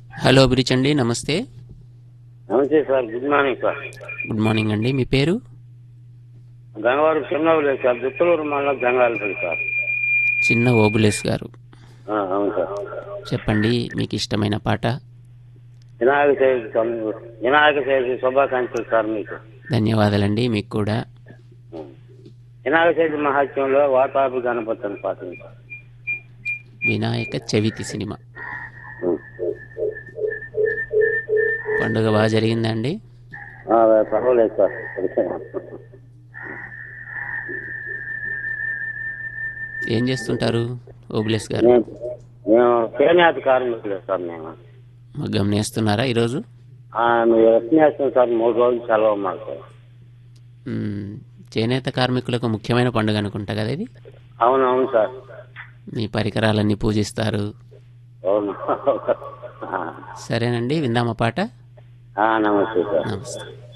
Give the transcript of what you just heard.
Hello అభిరుచి అండి నమస్తే నమస్తే sir good morning sir good morning అండి మీ పేరు గంగవారు చిన్నవి లేదు సార్ దుత్తలూరు మండలం గంగాలపల్లి సార్ చిన్న ఓబులేస్ గారు ఆ, అవును సార్ చెప్పండి మీకు ఇష్టమైన పాట వినాయక చవితి సం- వినాయక చవితి శుభాకాంక్షలు సార్ మీకు ధన్యవాదాలండి మీకు కూడా వినాయక చవితి మహాత్యంలో వాతాపి గణపతిని పాటింది సార్ వినాయక చవితి సినిమా పండుగ బాగా జరిగిందా అండి ఆ, పర్వాలేదు సార్ ఏం చేస్తుంటారు ఓబులేస్ గారు మేము మేము చేనేత కార్మికులు సార్ మేము మగ్గం నేస్తున్నారా ఈరోజు ఆ, మేము ఎట్లా చేస్తాం సార్ మూడు రోజులు సెలవు మాకు సార్ మ్మ్. చేనేత కార్మికులకు ముఖ్యమైన పండుగ అనుకుంటా కదా ఇది అవును అవును సార్ మీ పరికరాలన్నీ పూజిస్తారు అవును సరేనండి విందామా పాట ఆ, నమస్తే సార్ నమస్తే